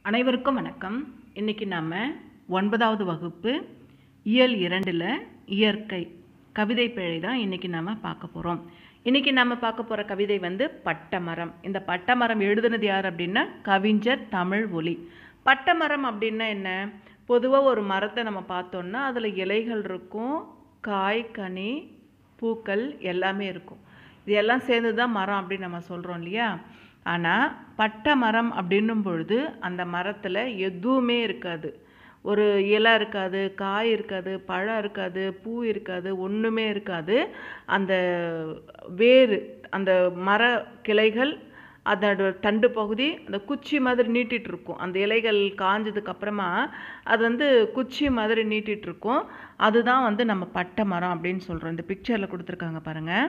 அனைவருக்கும் வணக்கம் இன்னைக்கு நாம் ஒன்பதாவது வகுப்பு இயல் இரண்டில் இயற்கை கவிதை பிழை தான் இன்னைக்கு நாம் பார்க்க போகிறோம் இன்னைக்கு நம்ம பார்க்க போகிற கவிதை வந்து பட்டமரம் இந்த பட்டமரம் எழுதுனது யார் அப்படின்னா கவிஞர் தமிழ் ஒலி பட்டமரம் அப்படின்னா என்ன பொதுவாக ஒரு மரத்தை நம்ம பார்த்தோம்னா அதில் இலைகள் இருக்கும் காய் கனி பூக்கள் எல்லாமே இருக்கும் இது எல்லாம் சேர்ந்து தான் மரம் அப்படின்னு நம்ம சொல்கிறோம் இல்லையா ஆனால் பட்டை மரம் அப்படின்னும் பொழுது அந்த மரத்தில் எதுவுமே இருக்காது ஒரு இலை இருக்காது காய் இருக்காது பழம் இருக்காது பூ இருக்காது ஒன்றுமே இருக்காது அந்த வேர் அந்த மர கிளைகள் அதோட தண்டு பகுதி அந்த குச்சி மாதிரி நீட்டிட்டு இருக்கும் அந்த இலைகள் காஞ்சதுக்கு அப்புறமா அது வந்து குச்சி மாதிரி நீட்டிட்டு இருக்கும் அதுதான் வந்து நம்ம பட்டை மரம் அப்படின்னு சொல்கிறோம் இந்த பிக்சரில் கொடுத்துருக்காங்க பாருங்கள்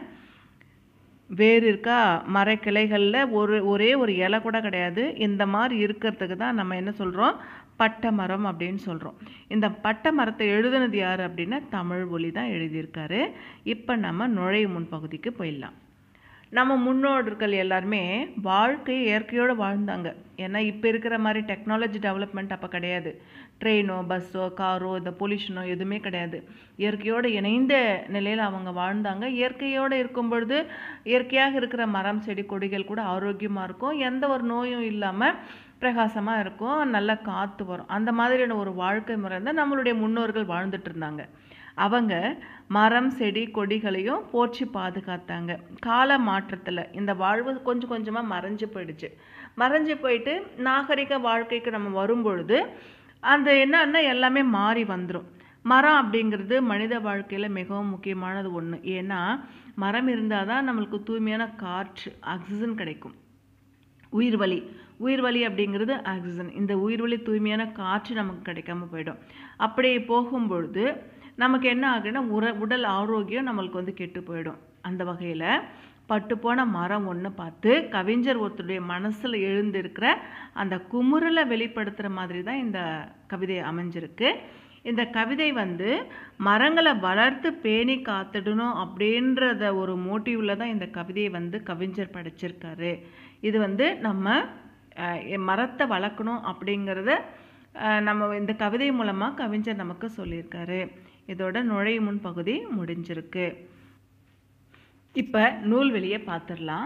வேர் இருக்கா மரக்கிளைகளில் ஒரு ஒரே ஒரு இலை கூட கிடையாது இந்த மாதிரி இருக்கிறதுக்கு தான் நம்ம என்ன சொல்கிறோம் பட்டை மரம் அப்படின்னு சொல்கிறோம் இந்த பட்டை மரத்தை எழுதுனது யார் அப்படின்னா தமிழ் ஒலி தான் எழுதியிருக்காரு இப்போ நம்ம நுழைவு முன்பகுதிக்கு போயிடலாம் நம்ம முன்னோர்கள் எல்லாருமே வாழ்க்கையை இயற்கையோடு வாழ்ந்தாங்க ஏன்னா இப்போ இருக்கிற மாதிரி டெக்னாலஜி டெவலப்மெண்ட் அப்போ கிடையாது ட்ரெயினோ பஸ்ஸோ காரோ இந்த பொல்யூஷனோ எதுவுமே கிடையாது இயற்கையோடு இணைந்த நிலையில் அவங்க வாழ்ந்தாங்க இயற்கையோடு இருக்கும் பொழுது இயற்கையாக இருக்கிற மரம் செடி கொடிகள் கூட ஆரோக்கியமாக இருக்கும் எந்த ஒரு நோயும் இல்லாமல் பிரகாசமாக இருக்கும் நல்ல காற்று வரும் அந்த மாதிரியான ஒரு வாழ்க்கை முறை தான் நம்மளுடைய முன்னோர்கள் வாழ்ந்துட்டு இருந்தாங்க அவங்க மரம் செடி கொடிகளையும் போற்றி பாதுகாத்தாங்க கால மாற்றத்தில் இந்த வாழ்வு கொஞ்சம் கொஞ்சமாக மறைஞ்சு போயிடுச்சு மறைஞ்சு போயிட்டு நாகரிக வாழ்க்கைக்கு நம்ம வரும்பொழுது அந்த என்னன்னா எல்லாமே மாறி வந்துடும் மரம் அப்படிங்கிறது மனித வாழ்க்கையில் மிகவும் முக்கியமானது ஒன்று ஏன்னா மரம் இருந்தால் தான் நம்மளுக்கு தூய்மையான காற்று ஆக்சிஜன் கிடைக்கும் உயிர்வலி உயிர்வலி அப்படிங்கிறது ஆக்சிஜன் இந்த உயிர்வலி தூய்மையான காற்று நமக்கு கிடைக்காம போயிடும் அப்படியே போகும்பொழுது நமக்கு என்ன ஆகுதுன்னா உர உடல் ஆரோக்கியம் நம்மளுக்கு வந்து கெட்டு போயிடும் அந்த வகையில் பட்டுப்போன மரம் ஒன்று பார்த்து கவிஞர் ஒருத்தருடைய மனசில் எழுந்திருக்கிற அந்த குமுறலை வெளிப்படுத்துகிற மாதிரி தான் இந்த கவிதை அமைஞ்சிருக்கு இந்த கவிதை வந்து மரங்களை வளர்த்து பேணி காத்துடணும் அப்படின்றத ஒரு மோட்டிவில் தான் இந்த கவிதையை வந்து கவிஞர் படைச்சிருக்காரு இது வந்து நம்ம மரத்தை வளர்க்கணும் அப்படிங்கிறத நம்ம இந்த கவிதை மூலமாக கவிஞர் நமக்கு சொல்லியிருக்காரு இதோட நுழைவு முன் பகுதி முடிஞ்சிருக்கு இப்போ நூல்வெளியை பார்த்துடலாம்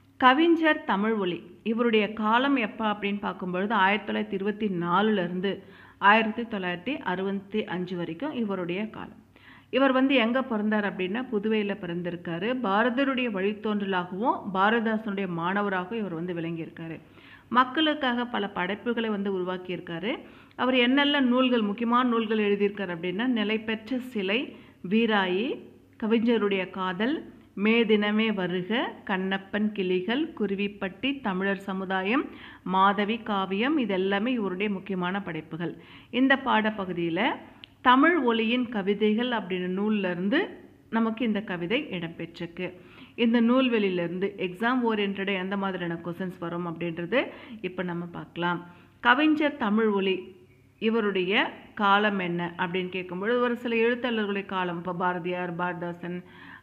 கவிஞர் தமிழ் ஒலி இவருடைய காலம் எப்போ அப்படின்னு பார்க்கும்பொழுது ஆயிரத்தி தொள்ளாயிரத்தி இருபத்தி நாலுலேருந்து ஆயிரத்தி தொள்ளாயிரத்தி அறுபத்தி அஞ்சு வரைக்கும் இவருடைய காலம் இவர் வந்து எங்கே பிறந்தார் அப்படின்னா புதுவையில் பிறந்திருக்காரு பாரதருடைய வழித்தோன்றலாகவும் பாரதாசனுடைய மாணவராகவும் இவர் வந்து விளங்கியிருக்காரு மக்களுக்காக பல படைப்புகளை வந்து உருவாக்கியிருக்காரு அவர் என்னெல்லாம் நூல்கள் முக்கியமான நூல்கள் எழுதியிருக்கார் அப்படின்னா நிலைபெற்ற சிலை வீராயி கவிஞருடைய காதல் மே தினமே வருக கண்ணப்பன் கிளிகள் குருவிப்பட்டி தமிழர் சமுதாயம் மாதவி காவியம் இதெல்லாமே இவருடைய முக்கியமான படைப்புகள் இந்த பாடப்பகுதியில் தமிழ் ஒலியின் கவிதைகள் அப்படின்ற நூல்லேருந்து நமக்கு இந்த கவிதை இடம்பெற்றிருக்கு இந்த நூல்வெளியிலேருந்து எக்ஸாம் ஓரியன்டாக எந்த மாதிரியான கொஷின்ஸ் வரும் அப்படின்றது இப்போ நம்ம பார்க்கலாம் கவிஞர் தமிழ் ஒலி இவருடைய காலம் என்ன அப்படின்னு கேட்கும்போது ஒரு சில எழுத்தாளர்களுடைய காலம் இப்போ பாரதியார் பாரதாசன்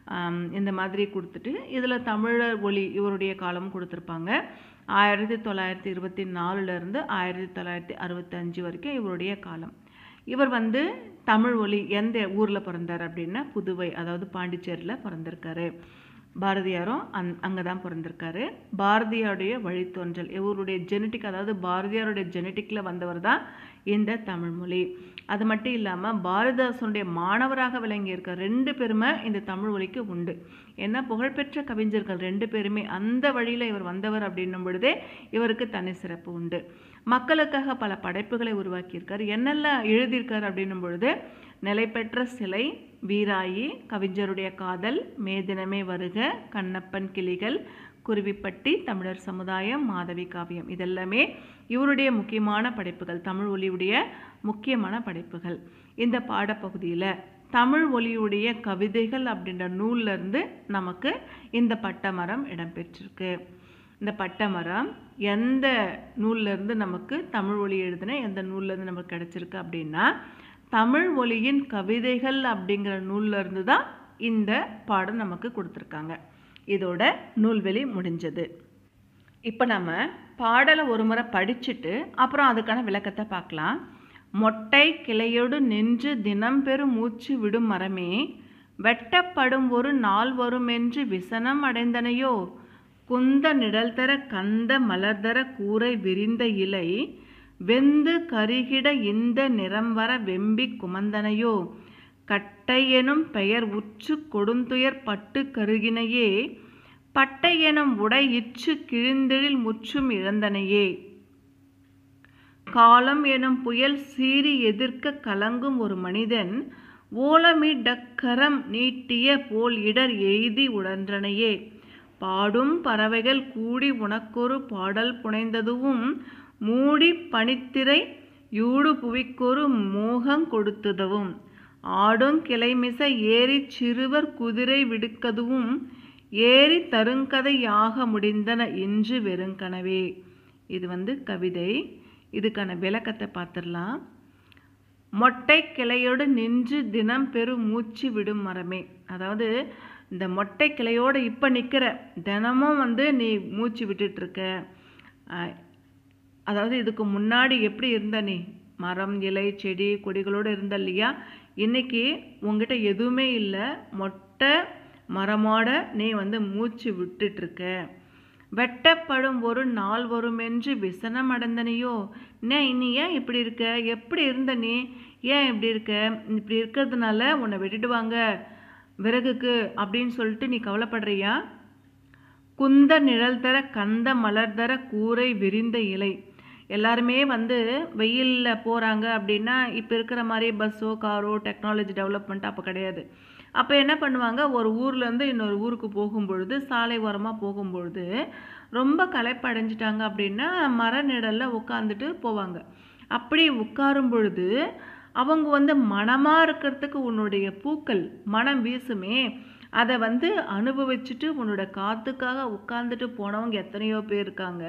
இந்த மாதிரி கொடுத்துட்டு இதில் தமிழர் ஒலி இவருடைய காலம் கொடுத்துருப்பாங்க ஆயிரத்தி தொள்ளாயிரத்தி இருபத்தி நாலுலேருந்து ஆயிரத்தி தொள்ளாயிரத்தி அறுபத்தஞ்சு வரைக்கும் இவருடைய காலம் இவர் வந்து தமிழ் ஒலி எந்த ஊரில் பிறந்தார் அப்படின்னா புதுவை அதாவது பாண்டிச்சேரியில் பிறந்திருக்காரு பாரதியாரும் அந் அங்கே தான் பிறந்திருக்காரு பாரதியாருடைய வழித்தோன்றல் இவருடைய ஜெனட்டிக் அதாவது பாரதியாருடைய ஜெனட்டிக்கில் வந்தவர் தான் இந்த தமிழ்மொழி அது மட்டும் இல்லாமல் பாரதிதாசனுடைய மாணவராக விளங்கியிருக்க ரெண்டு பேருமே இந்த தமிழ் மொழிக்கு உண்டு ஏன்னா புகழ்பெற்ற கவிஞர்கள் ரெண்டு பேருமே அந்த வழியில் இவர் வந்தவர் அப்படின்னும் பொழுதே இவருக்கு தனி சிறப்பு உண்டு மக்களுக்காக பல படைப்புகளை உருவாக்கியிருக்கார் என்னெல்லாம் எழுதியிருக்கார் அப்படின்னும் பொழுது நிலைபெற்ற சிலை வீராயி கவிஞருடைய காதல் மேதினமே வருக கண்ணப்பன் கிளிகள் குருவிப்பட்டி தமிழர் சமுதாயம் மாதவி காவியம் இதெல்லாமே இவருடைய முக்கியமான படைப்புகள் தமிழ் ஒலியுடைய முக்கியமான படைப்புகள் இந்த பாடப்பகுதியில் தமிழ் ஒலியுடைய கவிதைகள் அப்படின்ற நூல்லேருந்து நமக்கு இந்த பட்டமரம் இடம்பெற்றிருக்கு இந்த பட்டமரம் எந்த நூல்லேருந்து நமக்கு தமிழ் ஒலி எழுதின எந்த நூல்லேருந்து நமக்கு கிடச்சிருக்கு அப்படின்னா தமிழ் ஒலியின் கவிதைகள் அப்படிங்கிற நூல்லேருந்து தான் இந்த பாடம் நமக்கு கொடுத்துருக்காங்க இதோட நூல்வெளி முடிஞ்சது இப்போ நம்ம பாடலை ஒரு முறை படிச்சுட்டு அப்புறம் அதுக்கான விளக்கத்தை பார்க்கலாம் மொட்டை கிளையோடு நின்று தினம் பெறும் மூச்சு விடும் மரமே வெட்டப்படும் ஒரு நாள் வருமென்று விசனம் அடைந்தனையோ குந்த நிழல் தர கந்த மலர்தர கூரை விரிந்த இலை வெந்து கருகிட இந்த நிறம் வர வெம்பி குமந்தனையோ கட்டை எனும் பெயர் உற்று கொடுந்துயர் பட்டு கருகினையே பட்டை எனும் உடை இற்று கிழிந்தெழில் முற்றும் இழந்தனையே காலம் எனும் புயல் சீறி எதிர்க்க கலங்கும் ஒரு மனிதன் ஓலமிடக்கரம் நீட்டிய போல் இடர் எய்தி உடன்றனையே பாடும் பறவைகள் கூடி உனக்கொரு பாடல் புனைந்ததுவும் மூடி பனித்திரை யூடு புவிக்கொரு மோகங் கொடுத்ததுவும் ஆடும் கிளைமிச ஏறி சிறுவர் குதிரை விடுக்கதுவும் ஏறி தருங்கதையாக முடிந்தன இன்று வெறுங்கனவே இது வந்து கவிதை இதுக்கான விளக்கத்தை பார்த்துடலாம் மொட்டை கிளையோடு நின்று தினம் பெரும் மூச்சு விடும் மரமே அதாவது இந்த மொட்டை கிளையோடு இப்போ நிற்கிற தினமும் வந்து நீ மூச்சு விட்டுட்ருக்க அதாவது இதுக்கு முன்னாடி எப்படி இருந்த நீ மரம் இலை செடி கொடிகளோடு இருந்த இல்லையா இன்னைக்கு உங்ககிட்ட எதுவுமே இல்லை மொட்டை மரமோட நீ வந்து மூச்சு விட்டுட்ருக்க வெட்டப்படும் ஒரு நாள் வருமென்று விசனம் அடைந்தனையோ நே நீ ஏன் இப்படி இருக்க எப்படி இருந்த நீ ஏன் இப்படி இருக்க இப்படி இருக்கிறதுனால உன்னை விட்டுடுவாங்க விறகுக்கு அப்படின்னு சொல்லிட்டு நீ கவலைப்படுறியா குந்த நிழல் தர கந்த மலர் தர கூரை விரிந்த இலை எல்லாருமே வந்து வெயிலில் போகிறாங்க அப்படின்னா இப்போ இருக்கிற மாதிரி பஸ்ஸோ காரோ டெக்னாலஜி டெவலப்மெண்ட் அப்போ கிடையாது அப்போ என்ன பண்ணுவாங்க ஒரு ஊர்லேருந்து இன்னொரு ஊருக்கு போகும்பொழுது சாலை ஓரமாக போகும்பொழுது ரொம்ப களைப்படைஞ்சிட்டாங்க அப்படின்னா மர நிழலில் உட்காந்துட்டு போவாங்க அப்படி உட்காரும் பொழுது அவங்க வந்து மனமாக இருக்கிறதுக்கு உன்னுடைய பூக்கள் மனம் வீசுமே அதை வந்து அனுபவிச்சுட்டு உன்னோட காத்துக்காக உட்காந்துட்டு போனவங்க எத்தனையோ பேர் இருக்காங்க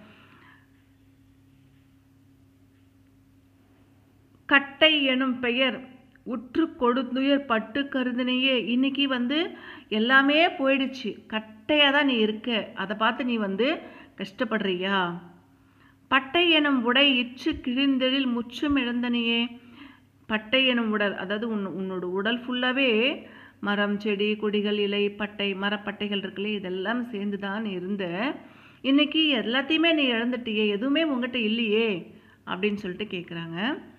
கட்டை எனும் பெயர் உற்று கொடுத்துயர் பட்டு கருதினையே இன்னைக்கு வந்து எல்லாமே போயிடுச்சு கட்டையாக தான் நீ இருக்க அதை பார்த்து நீ வந்து கஷ்டப்படுறியா பட்டை எனும் உடை இச்சு கிழிந்தெழில் முற்றும் இழந்தனையே பட்டை எனும் உடல் அதாவது உன் உன்னோட உடல் ஃபுல்லாகவே மரம் செடி கொடிகள் இலை பட்டை மரப்பட்டைகள் இருக்குல்ல இதெல்லாம் சேர்ந்து தான் இருந்த இன்னைக்கு எல்லாத்தையுமே நீ இழந்துட்டியே எதுவுமே உங்ககிட்ட இல்லையே அப்படின்னு சொல்லிட்டு கேட்குறாங்க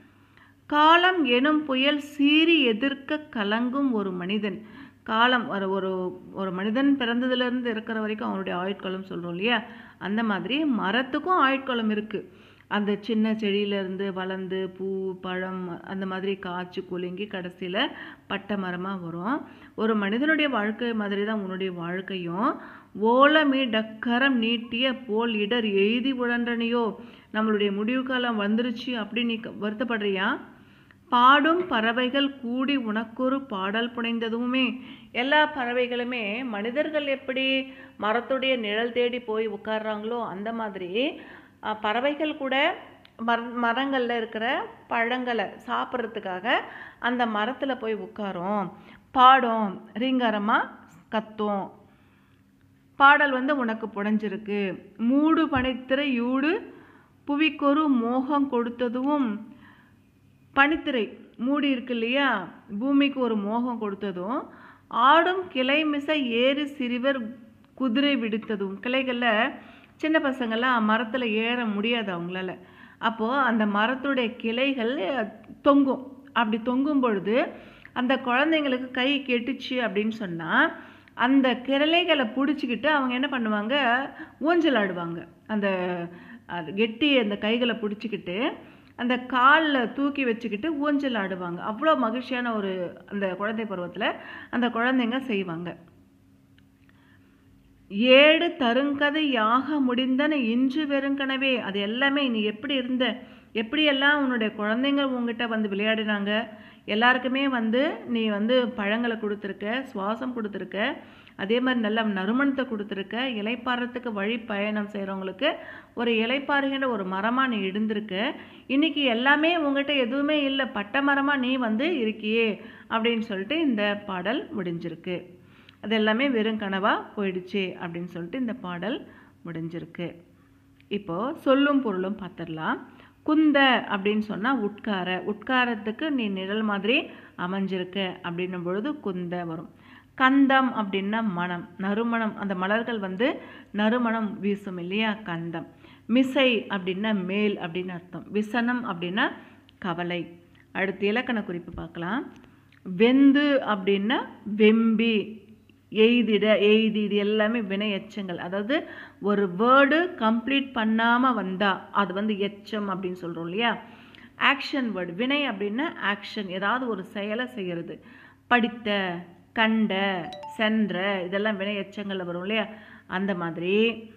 காலம் எனும் புயல் சீறி எதிர்க்க கலங்கும் ஒரு மனிதன் காலம் ஒரு ஒரு ஒரு மனிதன் பிறந்ததுலேருந்து இருக்கிற வரைக்கும் அவனுடைய ஆயுட்காலம் சொல்கிறோம் இல்லையா அந்த மாதிரி மரத்துக்கும் ஆயுட்காலம் இருக்குது அந்த சின்ன செடியிலேருந்து வளர்ந்து பூ பழம் அந்த மாதிரி காய்ச்சி குலுங்கி கடைசியில் பட்டை மரமாக வரும் ஒரு மனிதனுடைய வாழ்க்கை மாதிரி தான் உன்னுடைய வாழ்க்கையும் ஓலமி டக்கரம் நீட்டிய போல் இடர் எய்தி உழன்றனையோ நம்மளுடைய முடிவு காலம் வந்துருச்சு அப்படின்னு நீ வருத்தப்படுறியா பாடும் பறவைகள் கூடி உனக்கொரு பாடல் புனைந்ததுமே எல்லா பறவைகளுமே மனிதர்கள் எப்படி மரத்துடைய நிழல் தேடி போய் உட்கார்றாங்களோ அந்த மாதிரி பறவைகள் கூட மர மரங்களில் இருக்கிற பழங்களை சாப்பிட்றதுக்காக அந்த மரத்தில் போய் உட்காரும் பாடும் ரீங்காரமாக கத்தும் பாடல் வந்து உனக்கு புடைஞ்சிருக்கு மூடு பனித்திரை யூடு புவிக்கொரு மோகம் கொடுத்ததும் பனித்திரை மூடி இருக்கு இல்லையா பூமிக்கு ஒரு மோகம் கொடுத்ததும் ஆடும் கிளை மிசை ஏறி சிறுவர் குதிரை விடுத்ததும் கிளைகளில் சின்ன பசங்கள்லாம் மரத்தில் ஏற முடியாது அவங்களால அப்போது அந்த மரத்துடைய கிளைகள் தொங்கும் அப்படி தொங்கும் பொழுது அந்த குழந்தைங்களுக்கு கை கெட்டுச்சு அப்படின்னு சொன்னால் அந்த கிளைகளை பிடிச்சிக்கிட்டு அவங்க என்ன பண்ணுவாங்க ஊஞ்சல் ஆடுவாங்க அந்த அது கெட்டி அந்த கைகளை பிடிச்சிக்கிட்டு அந்த காலில் தூக்கி வச்சுக்கிட்டு ஊஞ்சல் ஆடுவாங்க அவ்வளோ மகிழ்ச்சியான ஒரு அந்த குழந்தை பருவத்தில் அந்த குழந்தைங்க செய்வாங்க ஏடு தருங்கதை யாக முடிந்தன இன்று வெறுங்கனவே அது எல்லாமே நீ எப்படி இருந்த எப்படியெல்லாம் உன்னுடைய குழந்தைங்க உங்ககிட்ட வந்து விளையாடினாங்க எல்லாருக்குமே வந்து நீ வந்து பழங்களை கொடுத்துருக்க சுவாசம் கொடுத்துருக்க அதே மாதிரி நல்ல நறுமணத்தை கொடுத்துருக்க இலைப்பாறத்துக்கு வழி பயணம் செய்கிறவங்களுக்கு ஒரு இலைப்பாறுகின்ற ஒரு மரமாக நீ இருந்திருக்க இன்னைக்கு எல்லாமே உங்ககிட்ட எதுவுமே இல்லை பட்ட மரமாக நீ வந்து இருக்கியே அப்படின்னு சொல்லிட்டு இந்த பாடல் முடிஞ்சிருக்கு அது எல்லாமே வெறும் கனவாக போயிடுச்சு அப்படின்னு சொல்லிட்டு இந்த பாடல் முடிஞ்சிருக்கு இப்போ சொல்லும் பொருளும் பார்த்துடலாம் குந்த அப்படின்னு சொன்னால் உட்கார உட்காரத்துக்கு நீ நிழல் மாதிரி அமைஞ்சிருக்க அப்படின்னும் பொழுது குந்த வரும் கந்தம் அப்படின்னா மனம் நறுமணம் அந்த மலர்கள் வந்து நறுமணம் வீசும் இல்லையா கந்தம் மிசை அப்படின்னா மேல் அப்படின்னு அர்த்தம் விசனம் அப்படின்னா கவலை அடுத்து இலக்கண குறிப்பு பார்க்கலாம் வெந்து அப்படின்னா வெம்பி எய்திட எய்தி இது எல்லாமே வினை எச்சங்கள் அதாவது ஒரு வேர்டு கம்ப்ளீட் பண்ணாமல் வந்தால் அது வந்து எச்சம் அப்படின்னு சொல்கிறோம் இல்லையா ஆக்ஷன் வேர்டு வினை அப்படின்னா ஆக்ஷன் ஏதாவது ஒரு செயலை செய்கிறது படித்த கண்ட சென்ற இதெல்லாம் வினை எச்சங்களில் வரும் இல்லையா அந்த மாதிரி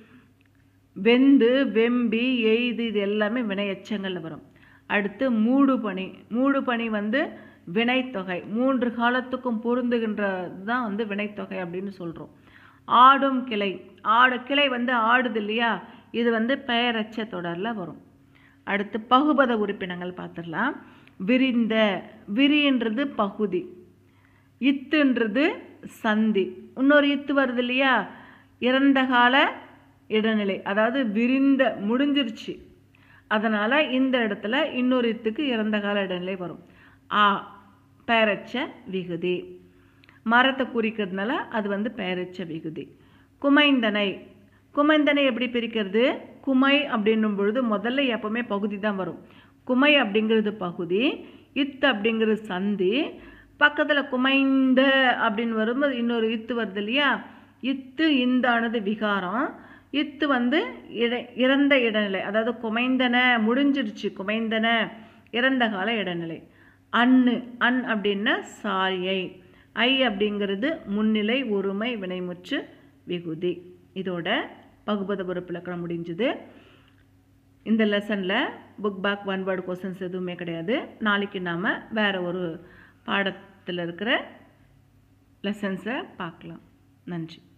வெந்து வெம்பி எய்து இது எல்லாமே வினை எச்சங்களில் வரும் அடுத்து மூடு பனி மூடு பனி வந்து வினைத்தொகை மூன்று காலத்துக்கும் பொருந்துகின்றது தான் வந்து வினைத்தொகை அப்படின்னு சொல்கிறோம் ஆடும் கிளை ஆடு கிளை வந்து ஆடுது இல்லையா இது வந்து பெயரச்ச தொடரில் வரும் அடுத்து பகுபத உறுப்பினங்கள் பார்த்துடலாம் விரிந்த விரின்றது பகுதி இத்துன்றது சந்தி இன்னொரு இத்து வருது இல்லையா இறந்த கால இடைநிலை அதாவது விரிந்த முடிஞ்சிருச்சு அதனால் இந்த இடத்துல இன்னொரு இத்துக்கு இறந்த கால இடைநிலை வரும் ஆ பெயரச்ச விகுதி மரத்தை குறிக்கிறதுனால அது வந்து பெயரச்ச விகுதி குமைந்தனை குமைந்தனை எப்படி பிரிக்கிறது குமை அப்படின்னும் பொழுது முதல்ல எப்பவுமே பகுதி தான் வரும் குமை அப்படிங்கிறது பகுதி இத்து அப்படிங்கிறது சந்தி பக்கத்தில் குமைந்த அப்படின்னு வரும்போது இன்னொரு இத்து வருது இல்லையா இத்து இந்தானது விகாரம் இத்து வந்து இட இறந்த இடைநிலை அதாவது குமைந்தன முடிஞ்சிருச்சு குமைந்தன இறந்த கால இடைநிலை அன்னு அன் அப்படின்னா சாரியை ஐ அப்படிங்கிறது முன்னிலை ஒருமை வினைமுற்று விகுதி இதோட பகுபத பொறுப்பிலக்கணம் முடிஞ்சுது இந்த லெசனில் book back one word questions எதுவுமே கிடையாது நாளைக்கு நாம் வேறு ஒரு பாடத்தில் இருக்கிற லெசன்ஸை பார்க்கலாம் நன்றி